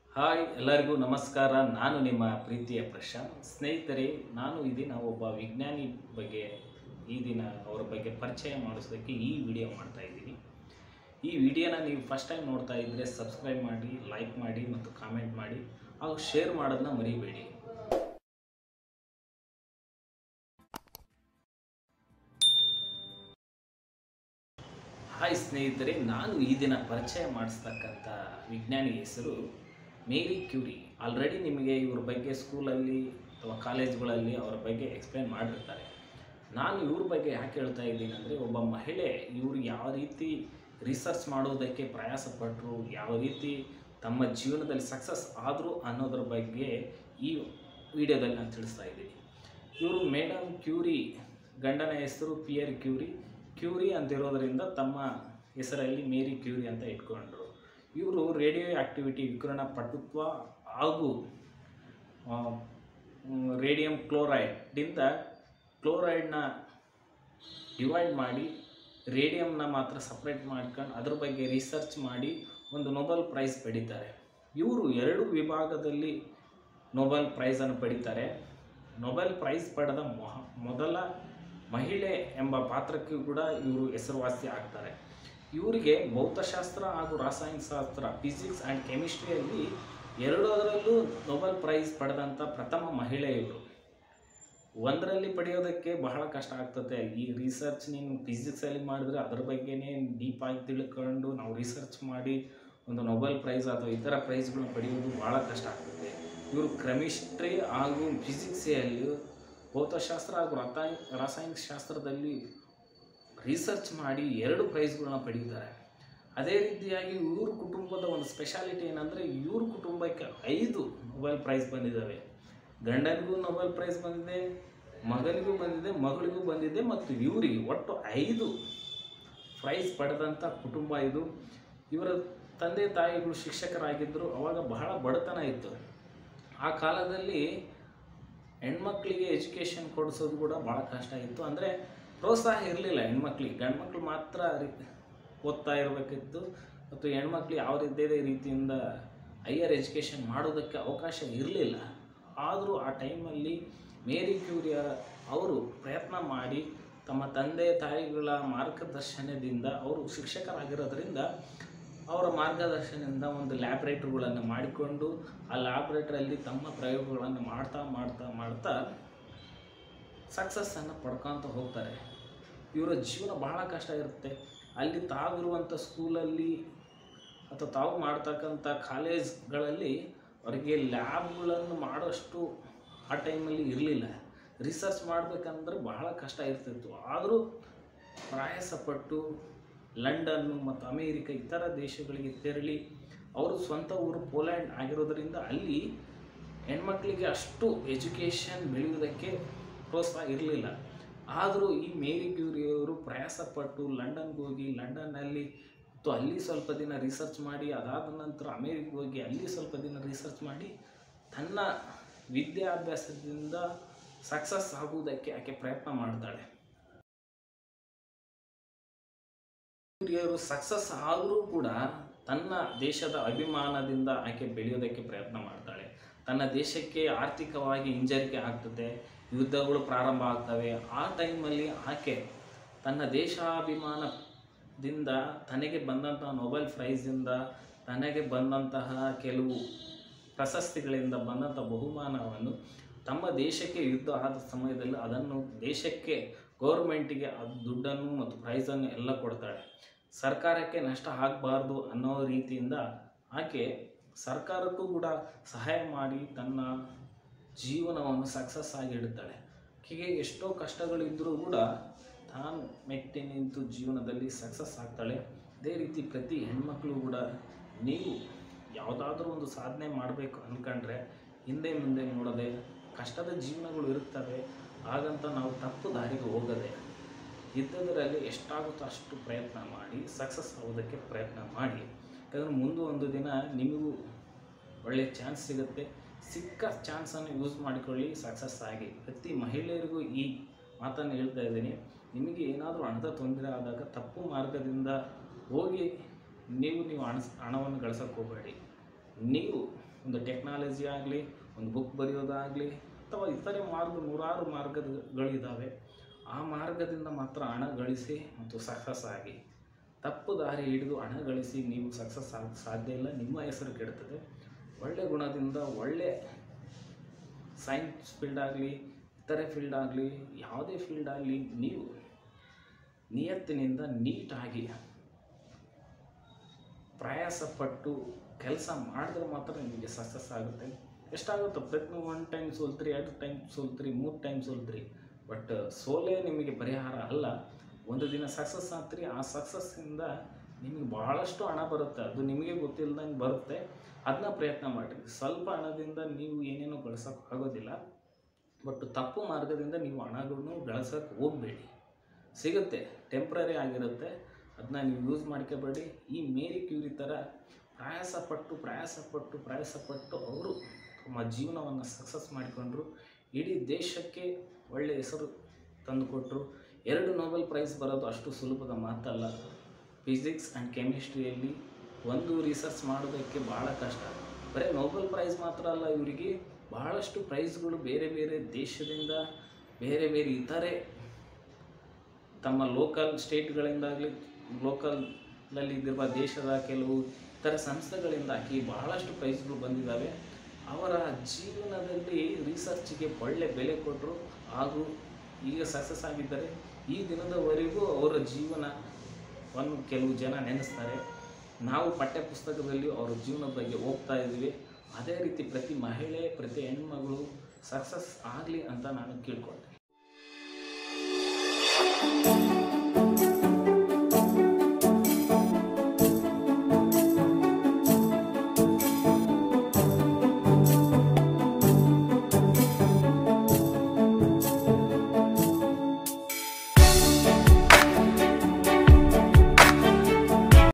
hi ಎಲ್ಲರಿಗೂ ನಮಸ್ಕಾರ ನಾನು ನಿಮ್ಮ ಪ್ರೀತಿಯ ಪ್ರಶಾಂತ್ ಸ್ನೇಹಿತರೆ ನಾನು ಈ ದಿನ ಒಬ್ಬ ವಿಜ್ಞಾನಿ ಬಗ್ಗೆ ಈ ದಿನ ಅವರ ಬಗ್ಗೆ ಪರಿಚಯ ಮಾಡಿಸೋದಕ್ಕೆ ಈ ವಿಡಿಯೋ ಮಾಡ್ತಾ ಇದ್ದೀನಿ ಈ ವಿಡಿಯೋನ ನೀವು ಫಸ್ಟ್ ಟೈಮ್ ನೋಡ್ತಾ ಇದ್ದರೆ ಸಬ್ಸ್ಕ್ರೈಬ್ ಮಾಡಿ ಲೈಕ್ ಮಾಡಿ ಮತ್ತು ಕಾಮೆಂಟ್ ಮಾಡಿ ಹಾಗೂ ಶೇರ್ ಮಾಡೋದನ್ನ ಮರಿಬೇಡಿ ಹಾಯ್ ಸ್ನೇಹಿತರೆ ನಾನು ಈ ದಿನ ಪರಿಚಯ ಮಾಡಿಸ್ತಕ್ಕಂಥ ವಿಜ್ಞಾನಿ ಹೆಸರು ಮೇರಿ ಕ್ಯೂರಿ ಆಲ್ರೆಡಿ ನಿಮಗೆ ಇವ್ರ ಬಗ್ಗೆ ಸ್ಕೂಲಲ್ಲಿ ಅಥವಾ ಕಾಲೇಜ್ಗಳಲ್ಲಿ ಅವರ ಬಗ್ಗೆ ಎಕ್ಸ್ಪ್ಲೇನ್ ಮಾಡಿರ್ತಾರೆ ನಾನು ಇವ್ರ ಬಗ್ಗೆ ಯಾಕೆ ಹೇಳ್ತಾ ಇದ್ದೀನಿ ಅಂದರೆ ಒಬ್ಬ ಮಹಿಳೆ ಇವರು ಯಾವ ರೀತಿ ರಿಸರ್ಚ್ ಮಾಡೋದಕ್ಕೆ ಪ್ರಯಾಸ ಪಟ್ಟರು ಯಾವ ರೀತಿ ತಮ್ಮ ಜೀವನದಲ್ಲಿ ಸಕ್ಸಸ್ ಆದರು ಅನ್ನೋದ್ರ ಬಗ್ಗೆ ಈ ವಿಡಿಯೋದಲ್ಲಿ ನಾನು ತಿಳಿಸ್ತಾ ಇದ್ದೀನಿ ಇವರು ಮೇಡಮ್ ಕ್ಯೂರಿ ಗಂಡನ ಹೆಸರು ಪಿಯರ್ ಕ್ಯೂರಿ ಕ್ಯೂರಿ ಅಂತಿರೋದರಿಂದ ತಮ್ಮ ಹೆಸರಲ್ಲಿ ಮೇರಿ ಕ್ಯೂರಿ ಅಂತ ಇಟ್ಕೊಂಡ್ರು ಇವರು ರೇಡಿಯೋ ಆಕ್ಟಿವಿಟಿ ವಿಕಿರಣ ಪಟುತ್ವ ಹಾಗೂ ಆ, ಮ್, ರೇಡಿಯಂ ಕ್ಲೋರೈಡ್ದಿಂದ ಕ್ಲೋರೈಡ್ನ ಡಿವೈಡ್ ಮಾಡಿ ರೇಡಿಯಂನ ಮಾತ್ರ ಸಪ್ರೇಟ್ ಮಾಡ್ಕೊಂಡು ಅದ್ರ ಬಗ್ಗೆ ರಿಸರ್ಚ್ ಮಾಡಿ ಒಂದು ನೊಬೆಲ್ ಪ್ರೈಸ್ ಪಡೀತಾರೆ ಇವರು ಎರಡು ವಿಭಾಗದಲ್ಲಿ ನೊಬೆಲ್ ಪ್ರೈಸನ್ನು ಪಡೀತಾರೆ ನೊಬೆಲ್ ಪ್ರೈಸ್ ಪಡೆದ ಮೊಹ ಮೊದಲ ಮಹಿಳೆ ಎಂಬ ಪಾತ್ರಕ್ಕೂ ಕೂಡ ಇವರು ಹೆಸರುವಾಸಿ ಆಗ್ತಾರೆ ಇವರಿಗೆ ಭೌತಶಾಸ್ತ್ರ ಹಾಗೂ ರಾಸಾಯನಶಾಸ್ತ್ರ ಫಿಸಿಕ್ಸ್ ಆ್ಯಂಡ್ ಕೆಮಿಸ್ಟ್ರಿಯಲ್ಲಿ ಎರಡರಲ್ಲೂ ನೊಬೆಲ್ ಪ್ರೈಸ್ ಪಡೆದಂಥ ಪ್ರಥಮ ಮಹಿಳೆ ಇವರು ಒಂದರಲ್ಲಿ ಪಡೆಯೋದಕ್ಕೆ ಬಹಳ ಕಷ್ಟ ಆಗ್ತದೆ ಈ ರಿಸರ್ಚ್ ನೀನು ಫಿಸಿಕ್ಸಲ್ಲಿ ಮಾಡಿದ್ರೆ ಅದ್ರ ಬಗ್ಗೆನೇ ಡೀಪಾಗಿ ತಿಳ್ಕೊಂಡು ನಾವು ರಿಸರ್ಚ್ ಮಾಡಿ ಒಂದು ನೊಬೆಲ್ ಪ್ರೈಸ್ ಅಥವಾ ಇತರ ಪ್ರೈಸ್ಗಳನ್ನ ಪಡೆಯೋದು ಭಾಳ ಕಷ್ಟ ಆಗ್ತದೆ ಇವರು ಕೆಮಿಸ್ಟ್ರಿ ಹಾಗೂ ಫಿಸಿಕ್ಸಲ್ಲಿ ಭೌತಶಾಸ್ತ್ರ ಹಾಗೂ ರಸಾಯ ರಾಸಾಯನಿಕ ಶಾಸ್ತ್ರದಲ್ಲಿ ರಿಸರ್ಚ್ ಮಾಡಿ ಎರಡು ಪ್ರೈಸ್ಗಳನ್ನ ಪಡೀತಾರೆ ಅದೇ ರೀತಿಯಾಗಿ ಇವ್ರ ಕುಟುಂಬದ ಒಂದು ಸ್ಪೆಷಾಲಿಟಿ ಏನಂದರೆ ಇವ್ರ ಕುಟುಂಬಕ್ಕೆ ಐದು ನೊಬೆಲ್ ಪ್ರೈಸ್ ಬಂದಿದ್ದಾವೆ ಗಂಡನಿಗೂ ನೊಬೆಲ್ ಪ್ರೈಸ್ ಬಂದಿದೆ ಮಗನಿಗೂ ಬಂದಿದೆ ಮಗಳಿಗೂ ಬಂದಿದೆ ಮತ್ತು ಇವರಿಗೆ ಒಟ್ಟು ಐದು ಪ್ರೈಸ್ ಪಡೆದಂಥ ಕುಟುಂಬ ಇದು ಇವರ ತಂದೆ ತಾಯಿಗಳು ಶಿಕ್ಷಕರಾಗಿದ್ದರು ಅವಾಗ ಬಹಳ ಬಡತನ ಇತ್ತು ಆ ಕಾಲದಲ್ಲಿ ಹೆಣ್ಮಕ್ಳಿಗೆ ಎಜುಕೇಷನ್ ಕೊಡಿಸೋದು ಕೂಡ ಭಾಳ ಕಷ್ಟ ಇತ್ತು ಅಂದರೆ ಪ್ರೋತ್ಸಾಹ ಇರಲಿಲ್ಲ ಹೆಣ್ಮಕ್ಳಿಗೆ ಗಂಡ್ಮಕ್ಳು ಮಾತ್ರ ರಿ- ಓದ್ತಾ ಇರಬೇಕಿತ್ತು ಮತ್ತು ಹೆಣ್ಮಕ್ಳು ಯಾವ ರೀತಿಯ ರೀತಿಯಿಂದ ಹೈಯರ್ ಎಜುಕೇಷನ್ ಮಾಡೋದಕ್ಕೆ ಅವಕಾಶ ಇರಲಿಲ್ಲ ಆದರೂ ಆ ಟೈಮಲ್ಲಿ ಮೇರಿ ಕ್ಯೂರಿಯ ಅವರು ಪ್ರಯತ್ನ ಮಾಡಿ ತಮ್ಮ ತಂದೆ ತಾಯಿಗಳ ಮಾರ್ಗದರ್ಶನದಿಂದ ಅವರು ಶಿಕ್ಷಕರಾಗಿರೋದ್ರಿಂದ ಅವರ ಮಾರ್ಗದರ್ಶನದಿಂದ ಒಂದು ಲ್ಯಾಬ್ರೇಟ್ರಿಗಳನ್ನು ಮಾಡಿಕೊಂಡು ಆ ಲ್ಯಾಬ್ರೇಟ್ರಿಯಲ್ಲಿ ತಮ್ಮ ಪ್ರಯೋಗಗಳನ್ನು ಮಾಡ್ತಾ ಮಾಡ್ತಾ ಮಾಡ್ತಾ ಸಕ್ಸಸ್ಸನ್ನು ಪಡ್ಕೊತ ಹೋಗ್ತಾರೆ ಇವರ ಜೀವನ ಬಹಳ ಕಷ್ಟ ಇರುತ್ತೆ ಅಲ್ಲಿ ತಾವಿರುವಂಥ ಸ್ಕೂಲಲ್ಲಿ ಅಥವಾ ತಾವು ಮಾಡ್ತಕ್ಕಂಥ ಕಾಲೇಜ್ಗಳಲ್ಲಿ ಅವರಿಗೆ ಲ್ಯಾಬ್ಗಳನ್ನು ಮಾಡೋಷ್ಟು ಆ ಟೈಮಲ್ಲಿ ಇರಲಿಲ್ಲ ರಿಸರ್ಚ್ ಮಾಡಬೇಕಂದ್ರೆ ಬಹಳ ಕಷ್ಟ ಇರ್ತಿತ್ತು ಆದರೂ ಪ್ರಯಾಸಪಟ್ಟು ಲಂಡನ್ನು ಮತ್ತು ಅಮೇರಿಕ ಇತರ ದೇಶಗಳಿಗೆ ತೆರಳಿ ಅವರು ಸ್ವಂತ ಊರು ಪೋಲ್ಯಾಂಡ್ ಆಗಿರೋದರಿಂದ ಅಲ್ಲಿ ಹೆಣ್ಮಕ್ಳಿಗೆ ಅಷ್ಟು ಎಜುಕೇಷನ್ ಬೆಳೆಯುವುದಕ್ಕೆ ಪ್ರೋತ್ಸಾಹ ಇರಲಿಲ್ಲ ಆದರೂ ಈ ಮೇರಿ ಕ್ಯೂರಿಯವರು ಪ್ರಯಾಸಪಟ್ಟು ಲಂಡನ್ಗೆ ಹೋಗಿ ಲಂಡನ್ನಲ್ಲಿ ಮತ್ತು ಅಲ್ಲಿ ಸ್ವಲ್ಪ ದಿನ ರಿಸರ್ಚ್ ಮಾಡಿ ಅದಾದ ನಂತರ ಅಮೇರಿಕೆ ಹೋಗಿ ಅಲ್ಲಿ ಸ್ವಲ್ಪ ದಿನ ರಿಸರ್ಚ್ ಮಾಡಿ ತನ್ನ ವಿದ್ಯಾಭ್ಯಾಸದಿಂದ ಸಕ್ಸಸ್ ಆಗುವುದಕ್ಕೆ ಆಕೆ ಪ್ರಯತ್ನ ಮಾಡ್ತಾಳೆ ಇವರು ಸಕ್ಸಸ್ ಆದರೂ ಕೂಡ ತನ್ನ ದೇಶದ ಅಭಿಮಾನದಿಂದ ಆಕೆ ಬೆಳೆಯೋದಕ್ಕೆ ಪ್ರಯತ್ನ ಮಾಡ್ತಾಳೆ ತನ್ನ ದೇಶಕ್ಕೆ ಆರ್ಥಿಕವಾಗಿ ಹಿಂಜರಿಕೆ ಆಗ್ತದೆ ಯುದ್ಧಗಳು ಪ್ರಾರಂಭ ಆಗ್ತವೆ ಆ ಟೈಮಲ್ಲಿ ಆಕೆ ತನ್ನ ದೇಶಾಭಿಮಾನದಿಂದ ತನಗೆ ಬಂದಂತಹ ನೊಬೆಲ್ ಪ್ರೈಸಿಂದ ತನಗೆ ಬಂದಂತಹ ಕೆಲವು ಪ್ರಶಸ್ತಿಗಳಿಂದ ಬಂದಂಥ ಬಹುಮಾನವನ್ನು ತಮ್ಮ ದೇಶಕ್ಕೆ ಯುದ್ಧ ಆದ ಸಮಯದಲ್ಲಿ ಅದನ್ನು ದೇಶಕ್ಕೆ ಗೌರ್ಮೆಂಟಿಗೆ ಅದು ದುಡ್ಡನ್ನು ಮತ್ತು ಪ್ರೈಸನ್ನು ಎಲ್ಲ ಕೊಡ್ತಾಳೆ ಸರ್ಕಾರಕ್ಕೆ ನಷ್ಟ ಆಗಬಾರ್ದು ಅನ್ನೋ ರೀತಿಯಿಂದ ಆಕೆ ಸರ್ಕಾರಕ್ಕೂ ಕೂಡ ಸಹಾಯ ಮಾಡಿ ತನ್ನ ಜೀವನವನ್ನು ಸಕ್ಸಸ್ ಆಗಿ ಇಡುತ್ತಾಳೆ ಆಕೆಗೆ ಎಷ್ಟೋ ಕಷ್ಟಗಳಿದ್ದರೂ ಕೂಡ ತಾನು ಮೆಟ್ಟಿ ನಿಂತು ಜೀವನದಲ್ಲಿ ಸಕ್ಸಸ್ ಆಗ್ತಾಳೆ ಅದೇ ರೀತಿ ಪ್ರತಿ ಹೆಣ್ಮಕ್ಳು ಕೂಡ ನೀವು ಯಾವುದಾದ್ರೂ ಒಂದು ಸಾಧನೆ ಮಾಡಬೇಕು ಅಂದ್ಕೊಂಡ್ರೆ ಹಿಂದೆ ಮುಂದೆ ನೋಡದೆ ಕಷ್ಟದ ಜೀವನಗಳು ಇರುತ್ತವೆ ಹಾಗಂತ ನಾವು ತಪ್ಪು ದಾರಿಗೆ ಹೋಗದೆ ಇದ್ದದರಲ್ಲಿ ಎಷ್ಟಾಗುತ್ತೋ ಅಷ್ಟು ಪ್ರಯತ್ನ ಮಾಡಿ ಸಕ್ಸಸ್ ಆಗೋದಕ್ಕೆ ಪ್ರಯತ್ನ ಮಾಡಿ ಯಾಕಂದರೆ ಮುಂದೆ ಒಂದು ದಿನ ನಿಮಗೂ ಒಳ್ಳೆಯ ಚಾನ್ಸ್ ಸಿಗುತ್ತೆ ಸಿಕ್ಕ ಚಾನ್ಸನ್ನು ಯೂಸ್ ಮಾಡಿಕೊಳ್ಳಿ ಸಕ್ಸಸ್ ಆಗಿ ಪ್ರತಿ ಮಹಿಳೆಯರಿಗೂ ಈ ಮಾತನ್ನು ಹೇಳ್ತಾ ಇದ್ದೀನಿ ನಿಮಗೆ ಏನಾದರೂ ಹಣದ ತೊಂದರೆ ಆದಾಗ ತಪ್ಪು ಮಾರ್ಗದಿಂದ ಹೋಗಿ ನೀವು ನೀವು ಹಣ ಹಣವನ್ನು ಗಳಿಸೋಕೆ ಹೋಗಬೇಡಿ ನೀವು ಒಂದು ಟೆಕ್ನಾಲಜಿ ಆಗಲಿ ಒಂದು ಬುಕ್ ಬರೆಯೋದಾಗಲಿ ಅಥವಾ ಇತರೆ ಮಾರ್ಗ ನೂರಾರು ಮಾರ್ಗಗಳಿದ್ದಾವೆ ಆ ಮಾರ್ಗದಿಂದ ಮಾತ್ರ ಹಣ ಗಳಿಸಿ ಮತ್ತು ಸಕ್ಸಸ್ ಆಗಿ ತಪ್ಪು ದಾರಿ ಹಿಡಿದು ಹಣ ಗಳಿಸಿ ನೀವು ಸಕ್ಸಸ್ ಆಗ ಸಾಧ್ಯ ಇಲ್ಲ ನಿಮ್ಮ ಹೆಸರು ಕೆಡ್ತದೆ ಒಳ್ಳೆ ಗುಣದಿಂದ ಒಳ್ಳೆ ಸೈನ್ಸ್ ಫೀಲ್ಡ್ ಆಗಲಿ ಇತರೆ ಫೀಲ್ಡ್ ಆಗಲಿ ಯಾವುದೇ ಫೀಲ್ಡ್ ಆಗಲಿ ನೀವು ನಿಯತ್ತಿನಿಂದ ನೀಟಾಗಿ ಪ್ರಯಾಸಪಟ್ಟು ಕೆಲಸ ಮಾಡಿದ್ರೆ ಮಾತ್ರ ನಿಮಗೆ ಸಕ್ಸಸ್ ಆಗುತ್ತೆ ಎಷ್ಟಾಗುತ್ತೋ ಪ್ರಯತ್ನ ಒನ್ ಟೈಮ್ ಸೋಲ್ತ್ರಿ ಎರಡು ಟೈಮ್ ಸೋಲ್ತ್ರಿ ಮೂರು ಟೈಮ್ ಸೋಲ್ತ್ರಿ ಬಟ್ ಸೋಲೇ ನಿಮಗೆ ಪರಿಹಾರ ಅಲ್ಲ ಒಂದು ದಿನ ಸಕ್ಸಸ್ ಆಗ್ತೀರಿ ಆ ಸಕ್ಸಸ್ಸಿಂದ ನಿಮಗೆ ಭಾಳಷ್ಟು ಹಣ ಬರುತ್ತೆ ಅದು ನಿಮಗೆ ಗೊತ್ತಿಲ್ಲದಂಗೆ ಬರುತ್ತೆ ಅದನ್ನ ಪ್ರಯತ್ನ ಮಾಡಿರಿ ಸ್ವಲ್ಪ ಹಣದಿಂದ ನೀವು ಏನೇನು ಗಳಿಸೋಕೆ ಆಗೋದಿಲ್ಲ ಬಟ್ ತಪ್ಪು ಮಾರ್ಗದಿಂದ ನೀವು ಹಣಗಳನ್ನು ಗಳಿಸೋಕೆ ಹೋಗಬೇಡಿ ಸಿಗುತ್ತೆ ಟೆಂಪ್ರರಿ ಆಗಿರುತ್ತೆ ಅದನ್ನ ನೀವು ಯೂಸ್ ಮಾಡ್ಕೋಬೇಡಿ ಈ ಮೇರಿ ಕ್ಯೂರಿ ಥರ ಪ್ರಯಾಸಪಟ್ಟು ಪ್ರಯಾಸಪಟ್ಟು ಪ್ರಯಾಸಪಟ್ಟು ಅವರು ತಮ್ಮ ಜೀವನವನ್ನು ಸಕ್ಸಸ್ ಮಾಡಿಕೊಂಡ್ರು ಇಡೀ ದೇಶಕ್ಕೆ ಒಳ್ಳೆಯ ಹೆಸರು ತಂದುಕೊಟ್ರು ಎರಡು ನೊಬೆಲ್ ಪ್ರೈಸ್ ಬರೋದು ಅಷ್ಟು ಸುಲಭದ ಮಾತಲ್ಲ ಫಿಸಿಕ್ಸ್ ಆ್ಯಂಡ್ ಕೆಮಿಸ್ಟ್ರಿಯಲ್ಲಿ ಒಂದು ರಿಸರ್ಚ್ ಮಾಡೋದಕ್ಕೆ ಭಾಳ ಕಷ್ಟ ಬರೀ ನೊಬೆಲ್ ಪ್ರೈಸ್ ಮಾತ್ರ ಅಲ್ಲ ಇವರಿಗೆ ಬಹಳಷ್ಟು ಪ್ರೈಸ್ಗಳು ಬೇರೆ ಬೇರೆ ದೇಶದಿಂದ ಬೇರೆ ಬೇರೆ ಇತರೆ ತಮ್ಮ ಲೋಕಲ್ ಸ್ಟೇಟ್ಗಳಿಂದಾಗಲಿ ಲೋಕಲ್ನಲ್ಲಿ ಇದ್ದಿರುವ ದೇಶದ ಕೆಲವು ಇತರ ಸಂಸ್ಥೆಗಳಿಂದ ಆಕಿ ಬಹಳಷ್ಟು ಪ್ರೈಸ್ಗಳು ಬಂದಿದ್ದಾವೆ ಅವರ ಜೀವನದಲ್ಲಿ ರಿಸರ್ಚ್ಗೆ ಒಳ್ಳೆ ಬೆಲೆ ಕೊಟ್ಟರು ಹಾಗೂ ಈಗ ಸಕ್ಸಸ್ ಆಗಿದ್ದಾರೆ ಈ ದಿನದವರೆಗೂ ಅವರ ಜೀವನವನ್ನು ಕೆಲವು ಜನ ನೆನೆಸ್ತಾರೆ ನಾವು ಪಠ್ಯ ಪುಸ್ತಕದಲ್ಲಿ ಅವರ ಜೀವನದ ಬಗ್ಗೆ ಹೋಗ್ತಾ ಇದ್ದೀವಿ ಅದೇ ರೀತಿ ಪ್ರತಿ ಮಹಿಳೆ ಪ್ರತಿ ಹೆಣ್ಮಗಳು ಸಕ್ಸಸ್ ಆಗಲಿ ಅಂತ ನಾನು ಕೇಳ್ಕೊಳ್ತೇನೆ